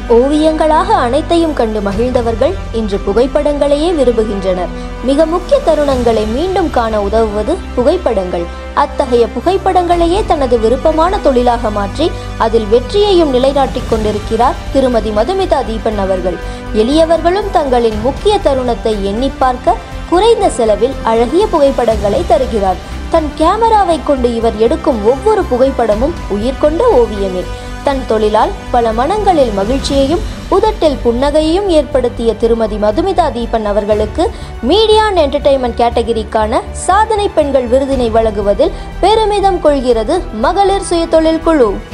ஓவியங்களாக அனைத்தையும் கண்டு மகிழ்ந்தவர்கள் இன்று புகைப்படங்களையே விரும்புகின்றனர் மிக முக்கிய தருணங்களை மீண்டும் காண உதவுவது புகைப்படங்கள் அத்தகைய புகைப்படங்களையே தனது விருப்பமான தொழிலாக மாற்றி அதில் வெற்றியையும் நிலைநாட்டிக் கொண்டிருக்கிறார் திருமதி மதுமிதா தீபன் அவர்கள் எளியவர்களும் தங்களின் முக்கிய தருணத்தை எண்ணி பார்க்க குறைந்த செலவில் அழகிய புகைப்படங்களை தருகிறார் தன் கேமராவை கொண்டு இவர் எடுக்கும் ஒவ்வொரு புகைப்படமும் உயிர் கொண்ட ஓவியமே தன் தொழிலால் பல மனங்களில் மகிழ்ச்சியையும் உதட்டில் புன்னகையையும் ஏற்படுத்திய திருமதி மதுமிதா தீபன் அவர்களுக்கு மீடியா அண்ட் என்டர்டைன்மெண்ட் கேட்டகரிக்கான சாதனை பெண்கள் விருதினை வழங்குவதில் பெருமிதம் கொள்கிறது மகளிர் சுயதொழில் குழு